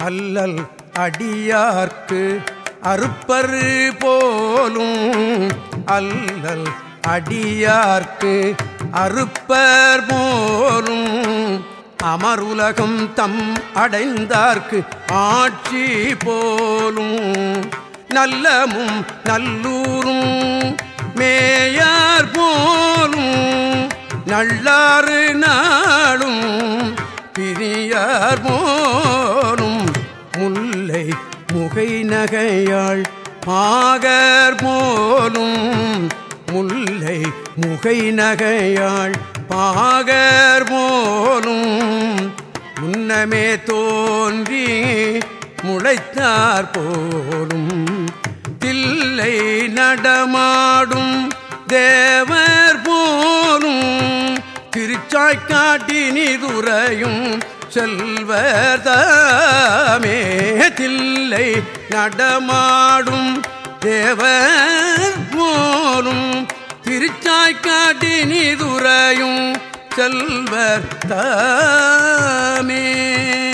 அல்லல் அடியார்க்கு அறுப்பர் போலும் அல்லல் அடியார்க்கு அறுப்பர் போலும் அமருலகம் தம் அடைந்தார்க்கு ஆட்சி போலும் நல்லமும் நல்லூரும் மேயார் போலும் நல்லாறு நாளும் பிரியார் போலும் முல்லை முகை நகையாள் பாகர் போலும் முல்லை முகை நகையாள் பாகர் போலும் முன்னமே தோன்றி முளைத்தார் போலும் தில்லை நடமாடும் தேவர் போலும் திருச்சாய்க்காட்டி நீதுரையும் செல்வர் தாமே தில்லை நடமாடும் தேவர் போலும் திருச்சாய்க்காட்டி நீதுரையும் செல்வர் தாமே